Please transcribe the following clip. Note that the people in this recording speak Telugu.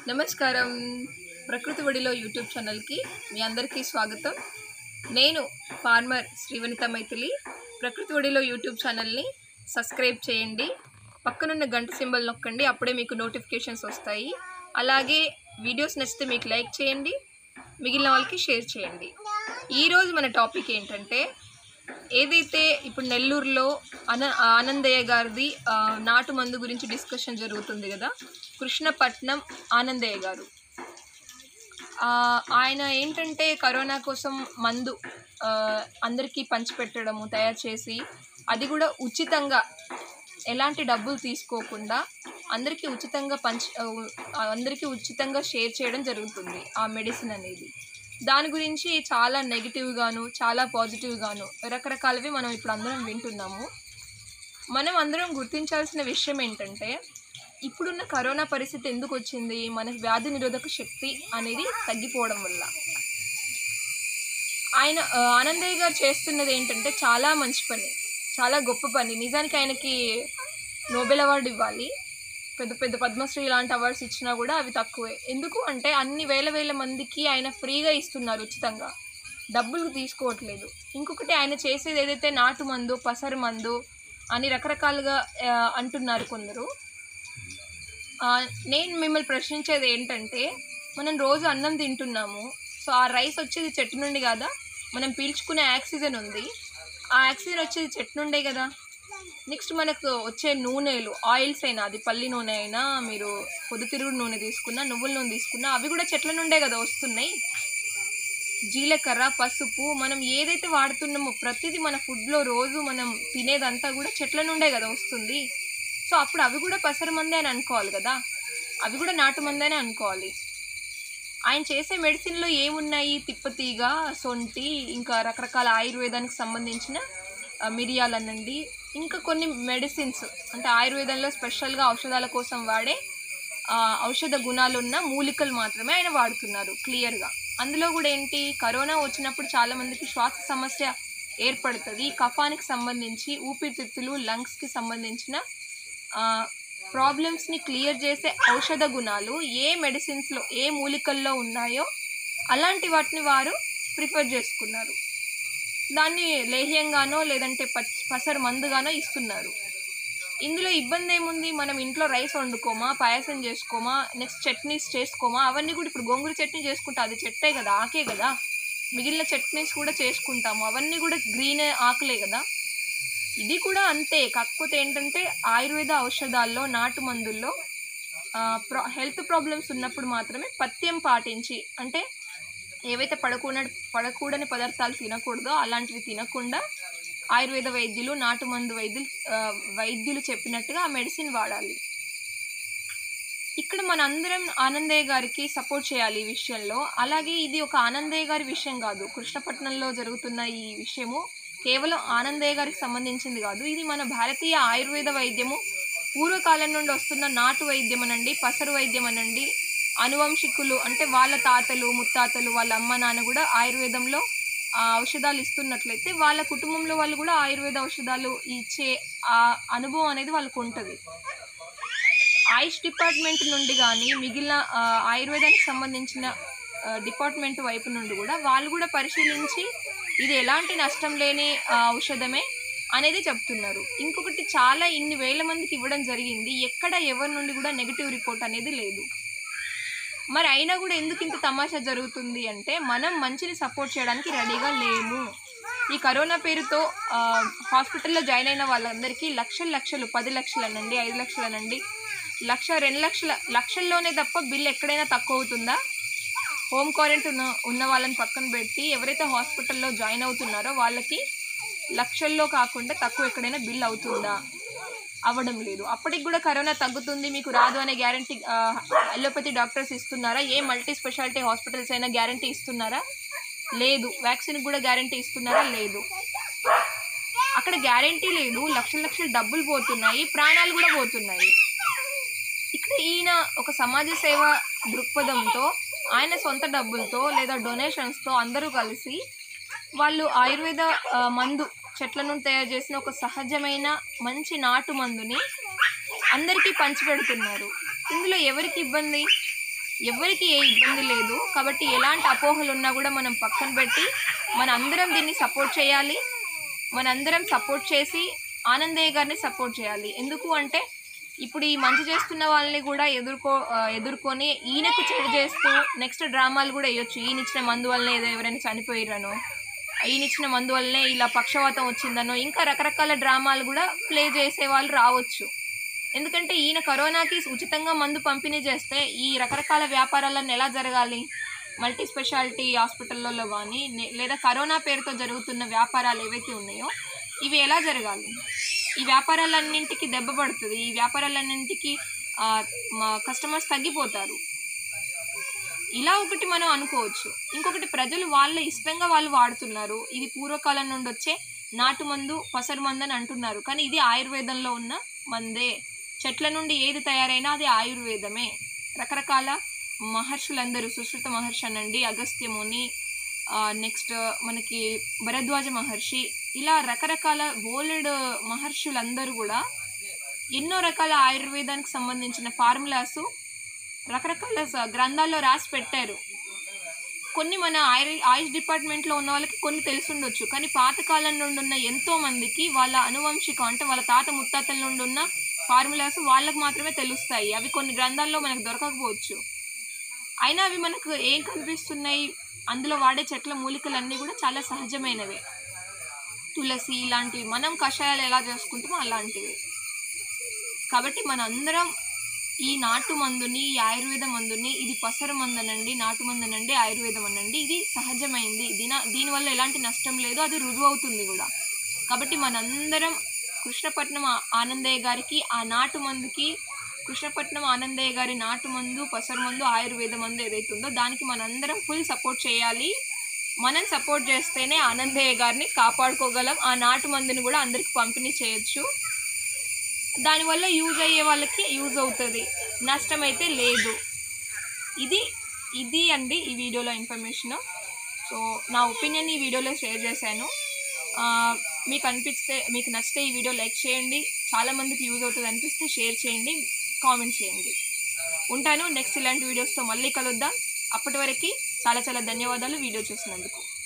నమస్కారం ప్రకృతి ఒడిలో యూట్యూబ్ ఛానల్కి మీ అందరికీ స్వాగతం నేను ఫార్మర్ శ్రీవనిత మైథిలి ప్రకృతి ఒడిలో యూట్యూబ్ ఛానల్ని సబ్స్క్రైబ్ చేయండి పక్కనున్న గంట సింబల్ నొక్కండి అప్పుడే మీకు నోటిఫికేషన్స్ వస్తాయి అలాగే వీడియోస్ నచ్చితే మీకు లైక్ చేయండి మిగిలిన వాళ్ళకి షేర్ చేయండి ఈరోజు మన టాపిక్ ఏంటంటే ఏదైతే ఇప్పుడు నెల్లూరులో అన ఆనందయ్య గారిది ఆ, నాటు మందు గురించి డిస్కషన్ జరుగుతుంది కదా కృష్ణపట్నం ఆనందయ్య గారు ఆ, ఆయన ఏంటంటే కరోనా కోసం మందు ఆ, అందరికీ పంచిపెట్టడము తయారు చేసి అది కూడా ఉచితంగా ఎలాంటి డబ్బులు తీసుకోకుండా అందరికీ ఉచితంగా పంచ్ ఆ, అందరికీ ఉచితంగా షేర్ చేయడం జరుగుతుంది ఆ మెడిసిన్ అనేది దాని గురించి చాలా నెగిటివ్గాను చాలా పాజిటివ్గాను రకరకాలవి మనం ఇప్పుడు అందరం వింటున్నాము మనం అందరం గుర్తించాల్సిన విషయం ఏంటంటే ఇప్పుడున్న కరోనా పరిస్థితి ఎందుకు వచ్చింది మన వ్యాధి నిరోధక శక్తి అనేది తగ్గిపోవడం వల్ల ఆయన ఆ, ఆనందయ్య గారు చేస్తున్నది ఏంటంటే చాలా మంచి పని చాలా గొప్ప పని నిజానికి ఆయనకి నోబెల్ అవార్డు ఇవ్వాలి పెద్ద పెద్ద పద్మశ్రీ లాంటి అవార్డ్స్ ఇచ్చినా కూడా అవి తక్కువే ఎందుకు అంటే అన్ని వేల వేల మందికి ఆయన ఫ్రీగా ఇస్తున్నారు ఉచితంగా డబ్బులు తీసుకోవట్లేదు ఇంకొకటి ఆయన చేసేది ఏదైతే నాటు మందు పసరు మందు అని రకరకాలుగా ఆ, అంటున్నారు కొందరు ఆ, నేను మిమ్మల్ని ప్రశ్నించేది ఏంటంటే మనం రోజు అన్నం తింటున్నాము సో ఆ రైస్ వచ్చేది చెట్టు నుండి కదా మనం పీల్చుకునే ఆక్సిజన్ ఉంది ఆ ఆక్సిజన్ వచ్చేది చెట్టు నుండే కదా నెక్స్ట్ మనకు వచ్చే నూనెలు ఆయిల్స్ అయినా అది పల్లి నూనె అయినా మీరు పొద్దుతిరుగుడు నూనె తీసుకున్నా నువ్వుల నూనె తీసుకున్నా అవి కూడా చెట్ల నుండే కదా వస్తున్నాయి జీలకర్ర పసుపు మనం ఏదైతే వాడుతున్నామో ప్రతిదీ మన ఫుడ్లో రోజు మనం తినేదంతా కూడా చెట్ల నుండే కదా వస్తుంది సో అప్పుడు అవి కూడా పసరు మందే అని అనుకోవాలి కదా అవి కూడా నాటు మందే అనుకోవాలి ఆయన చేసే మెడిసిన్లో ఏమున్నాయి తిప్పతీగ సొంటి ఇంకా రకరకాల ఆయుర్వేదానికి సంబంధించిన ఆ, మిరియాలనండి ఇంకా కొన్ని మెడిసిన్స్ అంటే ఆయుర్వేదంలో స్పెషల్గా ఔషధాల కోసం వాడే ఆ, ఔషధ గుణాలున్న మూలికలు మాత్రమే ఆయన వాడుతున్నారు క్లియర్గా అందులో కూడా ఏంటి కరోనా వచ్చినప్పుడు చాలా మందికి శ్వాస సమస్య ఏర్పడుతుంది కఫానికి సంబంధించి ఊపిరితిత్తులు లంగ్స్కి సంబంధించిన ప్రాబ్లమ్స్ని క్లియర్ చేసే ఔషధ గుణాలు ఏ మెడిసిన్స్లో ఏ మూలికల్లో ఉన్నాయో అలాంటి వాటిని వారు ప్రిఫర్ చేసుకున్నారు దాన్ని లేహ్యంగానో లేదంటే పచ్ పసరు మందుగానో ఇస్తున్నారు ఇందులో ఇబ్బంది ఏముంది మనం ఇంట్లో రైస్ వండుకోమా పాయసం చేసుకోమా నెక్స్ట్ చట్నీస్ చేసుకోమా అవన్నీ కూడా ఇప్పుడు గోంగూర చట్నీ చేసుకుంటా అది చెట్టే కదా ఆకే కదా మిగిలిన చట్నీస్ కూడా చేసుకుంటాము అవన్నీ కూడా గ్రీన్ ఆకులే కదా ఇది కూడా అంతే కాకపోతే ఏంటంటే ఆయుర్వేద ఔషధాల్లో నాటు మందుల్లో ఆ, ప్రా హెల్త్ ప్రాబ్లమ్స్ ఉన్నప్పుడు మాత్రమే పథ్యం పాటించి అంటే ఏవైతే పడకూడ పడకూడని పదార్థాలు తినకూడదో అలాంటివి తినకుండా ఆయుర్వేద వైద్యులు నాటు మందు వైద్యులు ఆ, వైద్యులు చెప్పినట్టుగా ఆ మెడిసిన్ వాడాలి ఇక్కడ మనందరం ఆనందయ్య గారికి సపోర్ట్ చేయాలి ఈ విషయంలో అలాగే ఇది ఒక ఆనందయ్య గారి విషయం కాదు కృష్ణపట్నంలో జరుగుతున్న ఈ విషయము కేవలం ఆనందయ్య గారికి సంబంధించింది కాదు ఇది మన భారతీయ ఆయుర్వేద వైద్యము పూర్వకాలం నుండి వస్తున్న నాటు వైద్యం అనండి పసరు వైద్యం అనండి అనువంశికులు అంటే వాళ్ళ తాతలు ముత్తాతలు వాళ్ళ అమ్మ నాన్న కూడా ఆయుర్వేదంలో ఆ ఔషధాలు ఇస్తున్నట్లయితే వాళ్ళ కుటుంబంలో వాళ్ళు కూడా ఆయుర్వేద ఔషధాలు ఇచ్చే ఆ అనుభవం అనేది వాళ్ళకు ఉంటుంది ఆయుష్ డిపార్ట్మెంట్ నుండి కానీ మిగిలిన ఆ, ఆయుర్వేదానికి సంబంధించిన ఆ, డిపార్ట్మెంట్ వైపు నుండి కూడా వాళ్ళు కూడా పరిశీలించి ఇది ఎలాంటి నష్టం లేని ఆ, ఔషధమే అనేది చెప్తున్నారు ఇంకొకటి చాలా ఇన్ని వేల మందికి ఇవ్వడం జరిగింది ఎక్కడ ఎవరి నుండి కూడా నెగిటివ్ రిపోర్ట్ అనేది లేదు మరి అయినా కూడా ఎందుకు ఇంత తమాషా జరుగుతుంది అంటే మనం మంచిని సపోర్ట్ చేయడానికి రెడీగా లేము ఈ కరోనా పేరుతో ఆ, హాస్పిటల్లో జాయిన్ అయిన వాళ్ళందరికీ లక్షలు లక్షలు పది లక్షలనండి ఐదు లక్షలనండి లక్ష రెండు లక్షల లక్షల్లోనే తప్ప బిల్ ఎక్కడైనా తక్కువ అవుతుందా హోమ్ క్వారంటైన్ ఉన్న ఉన్న వాళ్ళని పక్కన పెట్టి ఎవరైతే హాస్పిటల్లో జాయిన్ అవుతున్నారో వాళ్ళకి లక్షల్లో కాకుండా తక్కువ ఎక్కడైనా బిల్ అవుతుందా అవ్వడం లేదు అప్పటికి కూడా కరోనా తగ్గుతుంది మీకు రాదు అనే గ్యారంటీ అలోపతి డాక్టర్స్ ఇస్తున్నారా ఏ మల్టీ స్పెషాలిటీ హాస్పిటల్స్ అయినా గ్యారంటీ ఇస్తున్నారా లేదు వ్యాక్సిన్ కూడా గ్యారంటీ ఇస్తున్నారా లేదు అక్కడ గ్యారంటీ లేదు లక్షల లక్షల డబ్బులు పోతున్నాయి ప్రాణాలు కూడా పోతున్నాయి ఇక్కడ ఈయన ఒక సమాజ సేవ దృక్పథంతో ఆయన సొంత డబ్బులతో లేదా డొనేషన్స్తో అందరూ కలిసి వాళ్ళు ఆయుర్వేద ఆ, మందు చెట్ల నుండి తయారు చేసిన ఒక సహజమైన మంచి నాటు మందుని అందరికీ పంచిపెడుతున్నారు ఇందులో ఎవరికి ఇబ్బంది ఎవరికి ఏ ఇబ్బంది లేదు కాబట్టి ఎలాంటి అపోహలు ఉన్నా కూడా మనం పక్కన పెట్టి మన అందరం దీన్ని సపోర్ట్ చేయాలి మనందరం సపోర్ట్ చేసి ఆనందయ్య గారిని సపోర్ట్ చేయాలి ఎందుకు అంటే ఇప్పుడు ఈ మంచి చేస్తున్న వాళ్ళని కూడా ఎదుర్కో ఆ, ఎదుర్కొని ఈయనకు చెడు చేస్తూ నెక్స్ట్ డ్రామాలు కూడా వేయొచ్చు ఈయన ఇచ్చిన మందు వల్లనే ఏదో ఎవరైనా చనిపోయిరనో ఈయన ఇచ్చిన మందు వల్లనే ఇలా పక్షవాతం వచ్చిందనో ఇంకా రకరకాల డ్రామాలు కూడా ప్లే చేసే వాళ్ళు రావచ్చు ఎందుకంటే ఈయన కరోనాకి ఉచితంగా మందు పంపిణీ చేస్తే ఈ రకరకాల వ్యాపారాలన్నీ ఎలా జరగాలి మల్టీ స్పెషాలిటీ హాస్పిటల్లో కానీ లేదా కరోనా పేరుతో జరుగుతున్న వ్యాపారాలు ఏవైతే ఉన్నాయో ఇవి ఎలా జరగాలి ఈ వ్యాపారాలన్నింటికి దెబ్బ పడుతుంది ఈ వ్యాపారాలన్నింటికి ఆ, మా కస్టమర్స్ తగ్గిపోతారు ఇలా ఒకటి మనం అనుకోవచ్చు ఇంకొకటి ప్రజలు వాళ్ళ ఇష్టంగా వాళ్ళు వాడుతున్నారు ఇది పూర్వకాలం నుండి వచ్చే నాటు మందు పసరు మందు అని అంటున్నారు కానీ ఇది ఆయుర్వేదంలో ఉన్న మందే చెట్ల నుండి ఏది తయారైనా అది ఆయుర్వేదమే రకరకాల మహర్షులందరూ సుశ్రుత మహర్షి అనండి అగస్త్య ముని నెక్స్ట్ మనకి భరద్వాజ మహర్షి ఇలా రకరకాల ఓల్డ్ మహర్షులందరూ కూడా ఎన్నో రకాల ఆయుర్వేదానికి సంబంధించిన ఫార్ములాస్ రకరకాల స- గ్రంథాల్లో రాసి పెట్టారు కొన్ని మన ఆయు ఆయుష్ డిపార్ట్మెంట్లో ఉన్న వాళ్ళకి కొన్ని తెలుసుండొచ్చు కానీ పాతకాలం నుండి ఉన్న ఎంతో మందికి వాళ్ళ అనువంశికం అంటే వాళ్ళ తాత ముత్తాతల నుండి ఉన్న ఫార్ములాస్ వాళ్ళకి మాత్రమే తెలుస్తాయి అవి కొన్ని గ్రంథాల్లో మనకు దొరకకపోవచ్చు అయినా అవి మనకు ఏం కనిపిస్తున్నాయి అందులో వాడే చెట్ల మూలికలన్నీ కూడా చాలా సహజమైనవే తులసి ఇలాంటివి మనం కషాయాలు ఎలా చేసుకుంటామో అలాంటివి కాబట్టి మనందరం ఈ నాటు మందుని ఈ ఆయుర్వేద మందుని ఇది పసర మందనండి నాటు మందనండి ఆయుర్వేదం అనండి ఇది సహజమైంది దీన దీనివల్ల ఎలాంటి నష్టం లేదు అది రుజువు అవుతుంది కూడా కాబట్టి మనందరం కృష్ణపట్నం ఆ- ఆనందయ్య గారికి ఆ నాటు మందుకి కృష్ణపట్నం ఆనందయ్య గారి నాటు మందు పసరు మందు ఆయుర్వేద మందు ఏదైతే ఉందో దానికి మనందరం ఫుల్ సపోర్ట్ చేయాలి మనం సపోర్ట్ చేస్తేనే ఆనందయ్య గారిని కాపాడుకోగలం ఆ నాటు మందుని కూడా అందరికి పంపిణీ చేయొచ్చు దానివల్ల యూజ్ అయ్యే వాళ్ళకి యూజ్ అవుతుంది నష్టం అయితే లేదు ఇది ఇది అండి ఈ వీడియోలో ఇన్ఫర్మేషన్ సో నా ఒపీనియన్ ఈ వీడియోలో షేర్ చేశాను ఆ, మీకు అనిపిస్తే మీకు నచ్చితే ఈ వీడియో లైక్ చేయండి చాలామందికి యూజ్ అవుతుంది అనిపిస్తే షేర్ చేయండి కామెంట్ చేయండి ఉంటాను నెక్స్ట్ ఇలాంటి వీడియోస్తో మళ్ళీ కలుద్దాం అప్పటి వరకు చాలా చాలా ధన్యవాదాలు వీడియో చూసినందుకు